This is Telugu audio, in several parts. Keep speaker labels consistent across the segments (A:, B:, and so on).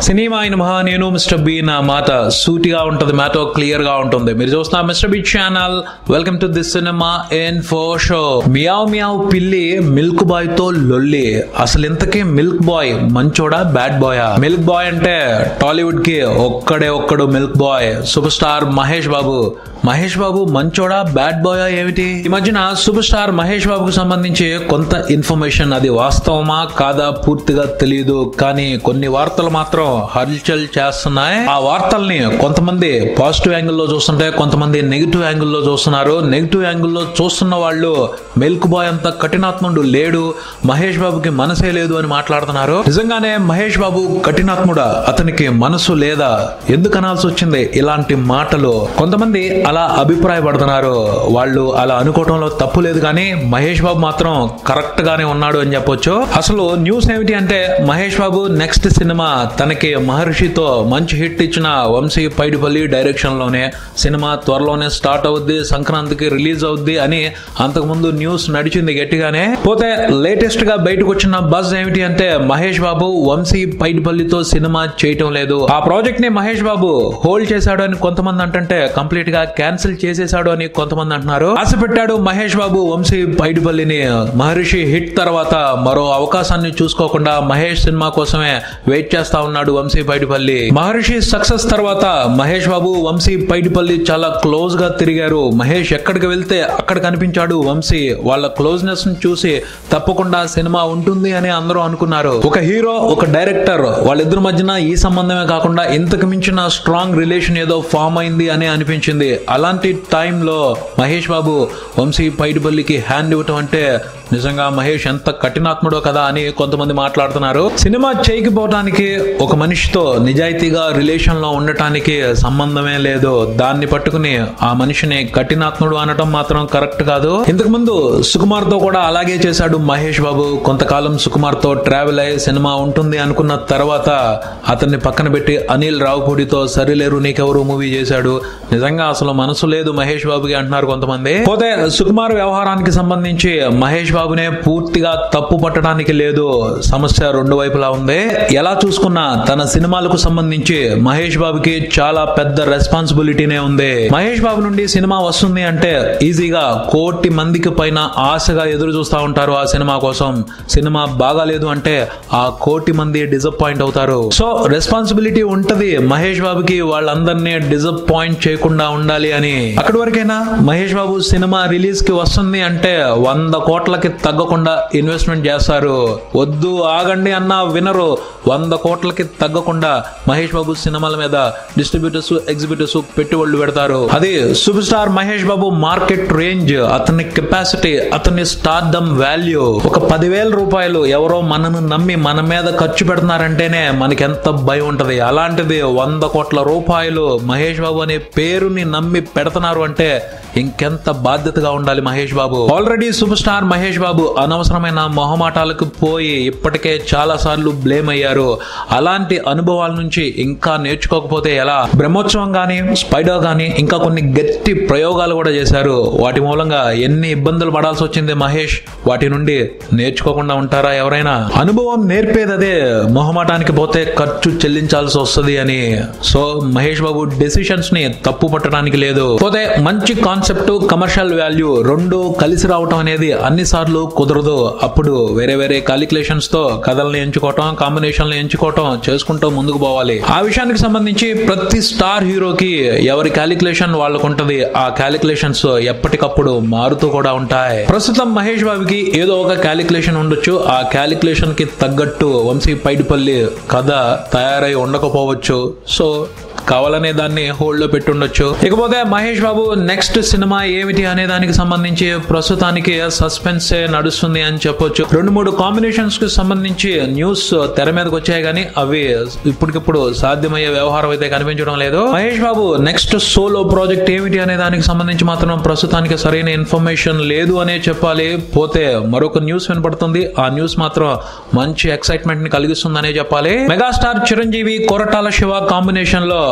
A: సినిమా అయిన మహా నేను మిస్టర్ బి నా మాట సూటిగా ఉంటుంది మ్యాటో క్లియర్ గా ఉంటుంది మీరు చూస్తున్న mister B channel welcome to this cinema info show meow meow పిల్లి మిల్క్ బాయ్ తో లొల్లి అసలు ఇంతకీ మిల్క్ బాయ్ మంచోడా బ్యాడ్ బాయా మిల్క్ బాయ్ అంటే టాలీవుడ్ కి ఒక్కడే ఒక్కడు milk boy super star Mahesh Babu Mahesh Babu మంచోడా బ్యాడ్ బాయా ఏమిటి ఈ మధ్యన సూపర్ స్టార్ మహేష్ బాబుకు సంబంధించి కొంత ఇన్ఫర్మేషన్ అది వాస్తవమా కాదా పూర్తిగా తెలియదు కానీ కొన్ని వార్తలు మాత్రం హల్చల్ చేస్తున్నాయి ఆ వార్తల్ని కొంతమంది పాజిటివ్ యాంగిల్లో చూస్తుంటే కొంతమంది నెగిటివ్ యాంగిల్లో చూస్తున్నారు నెగిటివ్ యాంగిల్లో చూస్తున్న వాళ్ళు మిల్క్ బాయ్ అంత కఠినాత్ముడు లేడు మహేష్ బాబుకి మనసే లేదు అని మాట్లాడుతున్నారు నిజంగానే మహేష్ బాబు కఠినాత్ముడా అతనికి మనసు లేదా ఎందుకు అనాల్సి వచ్చింది ఇలాంటి మాటలు కొంతమంది అలా అభిప్రాయపడుతున్నారు వాళ్ళు అలా అనుకోవడంలో తప్పు లేదు కానీ మహేష్ బాబు మాత్రం కరెక్ట్ గానే ఉన్నాడు అని చెప్పొచ్చు అసలు న్యూస్ ఏమిటి అంటే మహేష్ బాబు నెక్స్ట్ సినిమా తనకి మహర్షితో మంచి హిట్ ఇచ్చిన వంశీ పైడిపల్లి డైరెక్షన్ లోనే సినిమా త్వరలోనే స్టార్ట్ అవుద్ది సంక్రాంతికి రిలీజ్ అవుద్ది అని అంతకుముందు న్యూస్ నడిచింది గట్టిగానే పోతే లేటెస్ట్ గా బయటకు వచ్చిన బజ్ ఏమిటి అంటే మహేష్ బాబు వంశీ పైడిపల్లితో సినిమా చేయటం లేదు ఆ ప్రాజెక్ట్ ని మహేష్ బాబు హోల్డ్ చేశాడు అని కొంతమంది అంటుంటే కంప్లీట్ గా క్యాన్సిల్ చేసేశాడు అని కొంతమంది అంటున్నారు ఆశ పెట్టాడు మహేష్ బాబు వంశీ పైడిపల్లిని మహర్షి హిట్ తర్వాత మరో అవకాశాన్ని చూసుకోకుండా మహేష్ సినిమా కోసమే వెయిట్ చేస్తా ఉన్నాడు వంశీ పైడిపల్లి మహర్షి సక్సెస్ తర్వాత మహేష్ బాబు వంశీ పైడిపల్లి చాలా క్లోజ్ గా తిరిగారు మహేష్ ఎక్కడికి వెళ్తే అక్కడ కనిపించాడు వంశీ వాళ్ళ క్లోజ్నెస్ ని చూసి తప్పకుండా సినిమా ఉంటుంది అని అందరూ అనుకున్నారు ఒక హీరో ఒక డైరెక్టర్ వాళ్ళిద్దరి మధ్యన ఈ సంబంధమే కాకుండా ఇంతకు మించిన స్ట్రాంగ్ రిలేషన్ ఏదో ఫామ్ అయింది అని అనిపించింది అలాంటి టైంలో మహేష్ బాబు వంశీ పైడిపల్లికి హ్యాండ్ ఇవ్వటం అంటే నిజంగా మహేష్ ఎంత కఠినాత్ముడో కదా అని కొంతమంది మాట్లాడుతున్నారు సినిమా చేయకపోవటానికి ఒక మనిషితో నిజాయితీగా రిలేషన్ లో ఉండటానికి సంబంధమే లేదు దాన్ని పట్టుకుని ఆ మనిషిని కఠినాత్ముడు అనటం మాత్రం కరెక్ట్ కాదు ఇంతకు ముందు సుకుమార్ తో కూడా అలాగే చేశాడు మహేష్ బాబు కొంతకాలం సుకుమార్ తో ట్రావెల్ అయ్యి సినిమా ఉంటుంది అనుకున్న తర్వాత అతన్ని పక్కన పెట్టి అనిల్ రావుపూడితో సరిలేరు నీకెవరు మూవీ చేశాడు నిజంగా అసలు మనసు లేదు మహేష్ బాబుకి అంటున్నారు కొంతమంది పోతే సుకుమార్ వ్యవహారానికి సంబంధించి మహేష్ బాబునే పూర్తిగా తప్పు పట్టడానికి లేదు సమస్య రెండు వైపులా ఉంది ఎలా చూసుకున్నా తన సినిమాలకు సంబంధించి మహేష్ బాబుకి చాలా పెద్ద రెస్పాన్సిబిలిటీనే ఉంది మహేష్ బాబు నుండి సినిమా వస్తుంది అంటే ఈజీగా కోటి మందికి పైన ఆశగా ఎదురు చూస్తా ఉంటారు ఆ సినిమా కోసం సినిమా బాగాలేదు అంటే ఆ కోటి మంది డిసప్పాయింట్ అవుతారు సో రెస్పాన్సిబిలిటీ ఉంటది మహేష్ బాబుకి వాళ్ళందరినీ డిసప్పాయింట్ చేయకుండా ఉండాలి అని అక్కడి వరకైనా మహేష్ బాబు సినిమా రిలీజ్ కి వస్తుంది అంటే వంద కోట్లకి తగ్గకుండా ఇన్వెస్ట్మెంట్ చేస్తారు వద్దు ఆగండి అన్న వినరు వంద కోట్లకి తగ్గకుండా మహేష్ బాబు సినిమాల మీద డిస్ట్రిబ్యూటర్స్ ఎగ్జిబిటర్స్ పెట్టుబడులు పెడతారు అది super star Mahesh Babu market range అతని కెపాసిటీ అతని స్టార్డమ్ వాల్యూ ఒక పదివేల రూపాయలు ఎవరో మనను నమ్మి మన మీద ఖర్చు పెడుతున్నారంటేనే మనకి ఎంత భయం ఉంటది అలాంటిది వంద కోట్ల రూపాయలు మహేష్ బాబు అనే పేరుని నమ్మి పెడుతున్నారు అంటే ఇంకెంత బాధ్యతగా ఉండాలి Mahesh Babu already super star Mahesh Babu అనవసరమైన మొహమాటాలకు పోయి ఇప్పటికే చాలా సార్లు బ్లేమ్ అయ్యారు అలాంటి అనుభవాల నుంచి ఇంకా నేర్చుకోకపోతే ఎలా బ్రహ్మోత్సవం గానీ స్పైడర్ గానీ ఇంకా కొన్ని గట్టి ప్రయోగాలు కూడా చేశారు వాటి మూలంగా ఎన్ని ఇబ్బందులు పడాల్సి వచ్చింది మహేష్ వాటి నుండి నేర్చుకోకుండా ఉంటారా ఎవరైనా అనుభవం నేర్పేదదే మొహమాటానికి పోతే ఖర్చు చెల్లించాల్సి వస్తుంది అని సో మహేష్ బాబు డెసిషన్స్ ని తప్పు పట్టడానికి లేదు పోతే మంచి కాన్సెప్ట్ కమర్షియల్ వాల్యూ రెండు కలిసి రావటం అనేది అన్ని సార్లు కుదరదు అప్పుడు వేరే వేరే కాలిక్యులేషన్స్ తో కథల్ని ఎంచుకోవటం కాంబినేషన్లు ఎంచుకోవటం చేసుకుంటూ ముందుకు పోవాలి ఆ విషయానికి సంబంధించి ప్రతి స్టార్ హీరోకి ఎవరి క్యాలిక్యులేషన్ వాళ్ళకు ఉంటది ఆ క్యాలిక్యులేషన్స్ ఎప్పటికప్పుడు మారుతూ కూడా ఉంటాయి ప్రస్తుతం మహేష్ బాబుకి ఏదో ఒక క్యాలిక్యులేషన్ ఉండొచ్చు ఆ క్యాలిక్యులేషన్ కి తగ్గట్టు వంశీ పైడిపల్లి కథ తయారై ఉండకపోవచ్చు సో కావాలనే దాన్ని హోల్డ్ లో పెట్టుండొచ్చు ఇకపోతే మహేష్ బాబు నెక్స్ట్ సినిమా ఏమిటి అనే దానికి సంబంధించి ప్రస్తుతానికి సస్పెన్స్ నడుస్తుంది అని చెప్పొచ్చు రెండు మూడు కాంబినేషన్స్ కి సంబంధించి న్యూస్ తెర మీదకి వచ్చాయి కానీ అవి ఇప్పటికిప్పుడు సాధ్యమయ్యే వ్యవహారం అయితే కనిపించడం లేదు Mahesh Babu next solo project ఏమిటి అనే దానికి సంబంధించి మాత్రం ప్రస్తుతానికి సరైన ఇన్ఫర్మేషన్ లేదు అనే చెప్పాలి పోతే మరొక న్యూస్ వినపడుతుంది ఆ న్యూస్ మాత్రం మంచి ఎక్సైట్మెంట్ ని కలిగిస్తుందనే చెప్పాలి మెగాస్టార్ చిరంజీవి కొరటాల శివ కాంబినేషన్ లో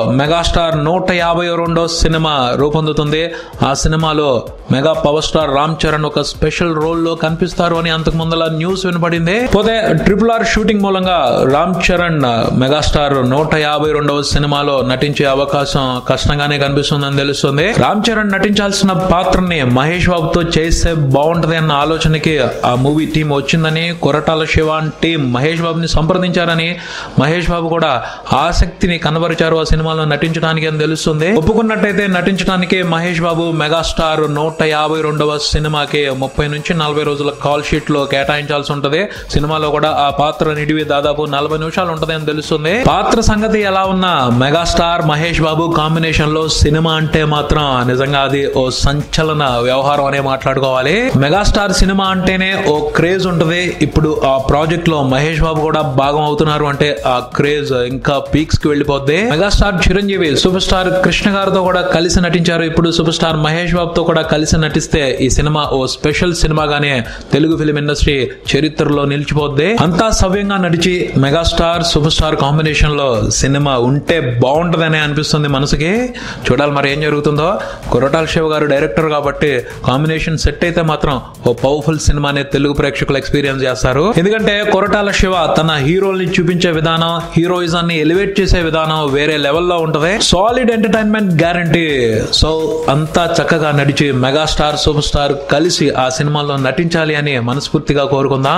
A: మెగాస్టార్ నూట యాభై రెండో సినిమా రూపొందుతుంది ఆ సినిమాలో mega power star Ram Charan ఒక స్పెషల్ రోల్ లో కనిపిస్తారు అని అంతకు ముందల న్యూస్ వినపడింది పోతే ట్రిపుల్ ఆర్ షూటింగ్ మూలంగా రామ్ చరణ్ మెగాస్టార్ నూట యాభై రెండవ సినిమాలో నటించే అవకాశం కష్టంగానే కనిపిస్తుందని తెలుస్తుంది రామ్ చరణ్ నటించాల్సిన పాత్రని మహేష్ బాబుతో చేస్తే బాగుంటది అన్న ఆలోచనకి ఆ మూవీ టీం వచ్చిందని కొరటాల శివాన్ టీం మహేష్ బాబుని సంప్రదించారని మహేష్ బాబు కూడా ఆసక్తిని కనబరిచారు ఆ సినిమాలో నటించడానికి అని తెలుస్తుంది ఒప్పుకున్నట్టయితే నటించడానికి మహేష్ బాబు మెగాస్టార్ నూట యాభై రెండవ సినిమాకి ముప్పై నుంచి నలభై రోజుల కాల్ షీట్ లో కేటాయించాల్సి ఉంటది సినిమాలో కూడా ఆ పాత్ర నిడివి దాదాపు నలభై నిమిషాలు ఉంటది అని తెలుస్తుంది పాత్ర సంగతి ఎలా ఉన్నా మెగాస్టార్ మహేష్ బాబు కాంబినేషన్ లో సినిమా అంటే మాత్రం నిజంగా అది ఓ సంచలన వ్యవహారం అనే మాట్లాడుకోవాలి మెగాస్టార్ సినిమా అంటేనే ఓ క్రేజ్ ఉంటది ఇప్పుడు ఆ ప్రాజెక్ట్ లో మహేష్ బాబు కూడా భాగం అవుతున్నారు అంటే ఆ క్రేజ్ ఇంకా పీక్స్ కి వెళ్ళిపోద్ది megastar Chiranjeevi super star Krishna గారితో కూడా కలిసి నటించారు ఇప్పుడు సూపర్ స్టార్ మహేష్ బాబుతో కూడా కలిసి నటిస్తే ఈ సినిమా ఓ స్పెషల్ సినిమాగానే తెలుగు ఫిలిం ఇండస్ట్రీ చరిత్రలో నిలిచిపోద్ది అంతా సవ్యంగా నడిచి మెగాస్టార్ సూపర్ స్టార్ కాంబినేషన్ లో సినిమా ఉంటే బాగుంటదనే అనిపిస్తుంది మనసుకి చూడాలి మరి ఏం జరుగుతుందో కొరటాల శివ గారు డైరెక్టర్ కాబట్టి కాంబినేషన్ సెట్ అయితే మాత్రం ఓ పవర్ఫుల్ సినిమాని తెలుగు ప్రేక్షకులు ఎక్స్పీరియన్స్ చేస్తారు ఎందుకంటే కొరటాల శివ తన హీరోల్ని చూపించే విధానం హీరోయిజాన్ని ఎలివేట్ చేసే విధానం వేరే లెవెల్లో ఉంటది సాలిడ్ ఎంటర్టైన్మెంట్ గ్యారంటీ సో అంతా చక్కగా నడిచి మెగాస్టార్ సూపర్ స్టార్ కలిసి ఆ సినిమాలో నటించాలి అని మనస్ఫూర్తిగా కోరుకుందాం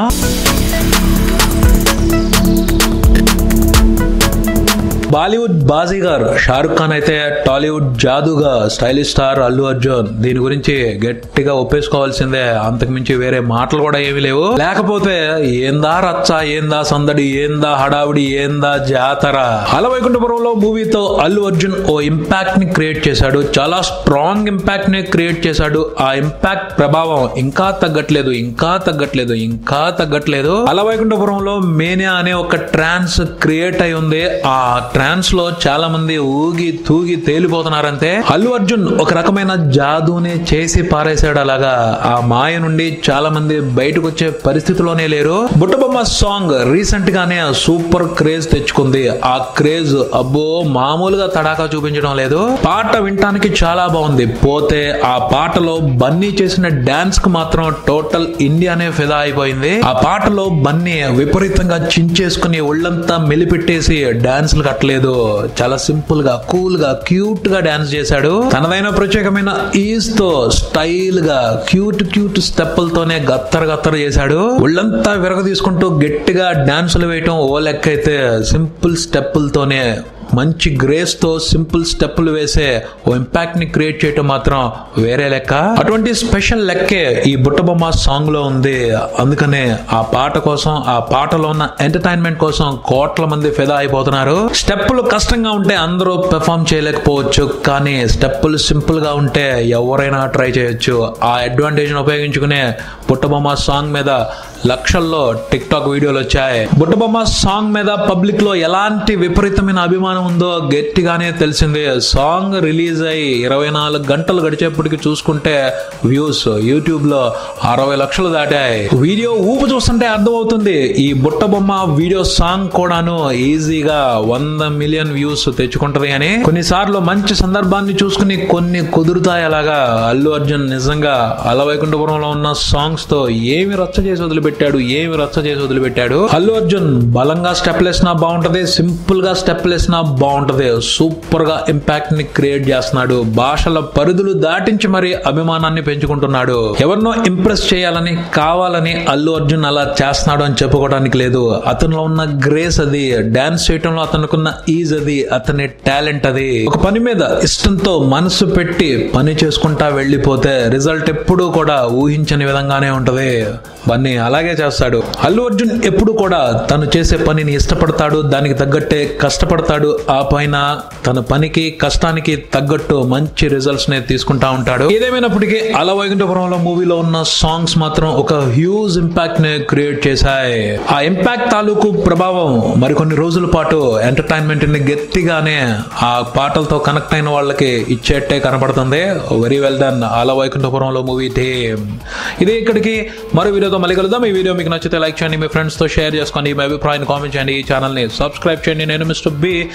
A: బాలీవుడ్ బాజీగర్ షారుఖ్ ఖాన్ అయితే టాలీవుడ్ జాదుగా స్టైలిష్ స్టార్ అల్లు అర్జున్ దీని గురించి గట్టిగా ఒప్పేసుకోవాల్సిందే అంతకుమించి వేరే మాటలు కూడా ఏమీ లేవు లేకపోతే ఏందా రచ్చ ఏందా సందడి ఏందా హడావిడి ఏందా జాతర అలవైకుంఠపురంలో మూవీతో అల్లు అర్జున్ ఓ ఇంపాక్ట్ ని క్రియేట్ చేశాడు చాలా స్ట్రాంగ్ ఇంపాక్ట్ ని క్రియేట్ చేశాడు ఆ ఇంపాక్ట్ ప్రభావం ఇంకా తగ్గట్లేదు ఇంకా తగ్గట్లేదు ఇంకా తగ్గట్లేదు అలవైకుంఠపురంలో మేనియా అనే ఒక ట్రాన్స్ క్రియేట్ అయి ఉంది ఆ ట్రాన్స్ లో చాలా మంది ఊగి తూగి తేలిపోతున్నారంతే అల్లు అర్జున్ ఒక రకమైన జాదూని చేసి పారేశాడు అలాగా ఆ మాయ నుండి చాలా మంది బయటకు వచ్చే పరిస్థితిలోనే లేరు బుట్టబొమ్మ సాంగ్ రీసెంట్ గానే సూపర్ క్రేజ్ తెచ్చుకుంది ఆ క్రేజ్ అబ్బో మామూలుగా తడాకా చూపించడం లేదు పాట వినటానికి చాలా బాగుంది పోతే ఆ పాటలో బన్నీ చేసిన డాన్స్ కు మాత్రం టోటల్ ఇండియానే ఫిదా అయిపోయింది ఆ పాటలో బన్నీ విపరీతంగా చించేసుకుని ఒళ్ళంతా మెలిపెట్టేసి డాన్సులు కట్టలేదు చాలా సింపుల్ గా కూల్ గా క్యూట్ గా డాన్స్ చేశాడు తనదైన ప్రత్యేకమైన ఈజ్ తో స్టైల్ గా క్యూట్ క్యూట్ స్టెప్పులతోనే గత్తర గత్తర చేశాడు ఒళ్ళంతా విరగ తీసుకుంటూ గట్టిగా డాన్సులు వేయటం ఓ లెక్క అయితే సింపుల్ స్టెప్పులతోనే మంచి గ్రేస్ తో సింపుల్ స్టెప్పులు వేసే ఓ ఇంపాక్ట్ ని క్రియేట్ చేయటం మాత్రం వేరే లెక్క అటువంటి స్పెషల్ లెక్కే ఈ బుట్టబొమ్మ సాంగ్ లో ఉంది అందుకనే ఆ పాట కోసం ఆ పాటలో ఉన్న ఎంటర్టైన్మెంట్ కోసం కోట్ల మంది ఫిదా అయిపోతున్నారు స్టెప్పులు కష్టంగా ఉంటే అందరూ పెర్ఫామ్ చేయలేకపోవచ్చు కానీ స్టెప్పులు సింపుల్ గా ఉంటే ఎవరైనా ట్రై చేయొచ్చు ఆ అడ్వాంటేజ్ ఉపయోగించుకునే బుట్టబొమ్మ సాంగ్ మీద లక్షల్లో టిక్ టాక్ వీడియోలు వచ్చాయి బుట్టబొమ్మ సాంగ్ మీద పబ్లిక్ లో ఎలాంటి విపరీతమైన అభిమానం ఉందో గట్టిగానే తెలిసింది సాంగ్ రిలీజ్ అయ్యి ఇరవై నాలుగు గంటలు గడిచేప్పటికి చూసుకుంటే వ్యూస్ యూట్యూబ్ లో అరవై లక్షలు దాటాయి వీడియో ఊపు చూస్తుంటే అర్థమవుతుంది ఈ బుట్టబొమ్మ వీడియో సాంగ్ కూడాను ఈజీగా వంద మిలియన్ వ్యూస్ తెచ్చుకుంటది అని కొన్నిసార్లు మంచి సందర్భాన్ని చూసుకుని కొన్ని కుదురుతాయి అలాగా అల్లు అర్జున్ నిజంగా అలవైకుంఠపురంలో ఉన్న సాంగ్స్ తో ఏమి రచ్చ చేసి వదిలిపెట్టాడు ఏమి రచ్చ చేసి వదిలిపెట్టాడు అల్లు అర్జున్ బలంగా స్టెప్ వేసినా బాగుంటది సింపుల్ గా స్టెప్ వేసినా బాగుంటది సూపర్ గా ఇంపాక్ట్ ని క్రియేట్ చేస్తున్నాడు భాషల పరిధులు దాటించి మరి అభిమానాన్ని పెంచుకుంటున్నాడు ఎవరినో ఇంప్రెస్ చేయాలని కావాలని అల్లు అర్జున్ అలా చేస్తున్నాడు అని చెప్పుకోవడానికి లేదు అతనిలో ఉన్న గ్రేస్ అది డాన్స్ చేయటంలో అతనుకున్న ఈజ్ అది అతని టాలెంట్ అది ఒక పని మీద ఇష్టంతో మనసు పెట్టి పని చేసుకుంటా వెళ్ళిపోతే రిజల్ట్ ఎప్పుడూ కూడా ఊహించని విధంగానే ఉంటది బన్నీ అలాగే చేస్తాడు అల్లు అర్జున్ ఎప్పుడు కూడా తను చేసే పనిని ఇష్టపడతాడు దానికి తగ్గట్టే కష్టపడతాడు ఆ పైన తన పనికి కష్టానికి తగ్గట్టు మంచి రిజల్ట్స్ ని తీసుకుంటా ఉంటాడు ఏదేమైనప్పటికీ అల వైకుంఠపురంలో మూవీలో ఉన్న సాంగ్స్ మాత్రం ఒక హ్యూజ్ ఇంపాక్ట్ ని క్రియేట్ చేశాయి ఆ ఇంపాక్ట్ తాలూకు ప్రభావం మరికొన్ని రోజుల పాటు ఎంటర్టైన్మెంట్ ని గట్టిగానే ఆ పాటలతో కనెక్ట్ అయిన వాళ్ళకి ఇచ్చేట్టే కనపడుతుంది వెరీ వెల్ డన్ అల వైకుంఠపురంలో మూవీ టీమ్ ఇది ఇక్కడికి మరో వీడియోతో మళ్ళీ కలుద్దాం ఈ వీడియో మీకు నచ్చితే లైక్ చేయండి మీ ఫ్రెండ్స్ తో షేర్ చేసుకోండి మీ అభిప్రాయాన్ని కామెంట్ చేయండి ఈ ఛానల్ ని సబ్స్క్రైబ్ చేయండి నేను mister B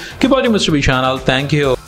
A: keep watching mister B channel thank you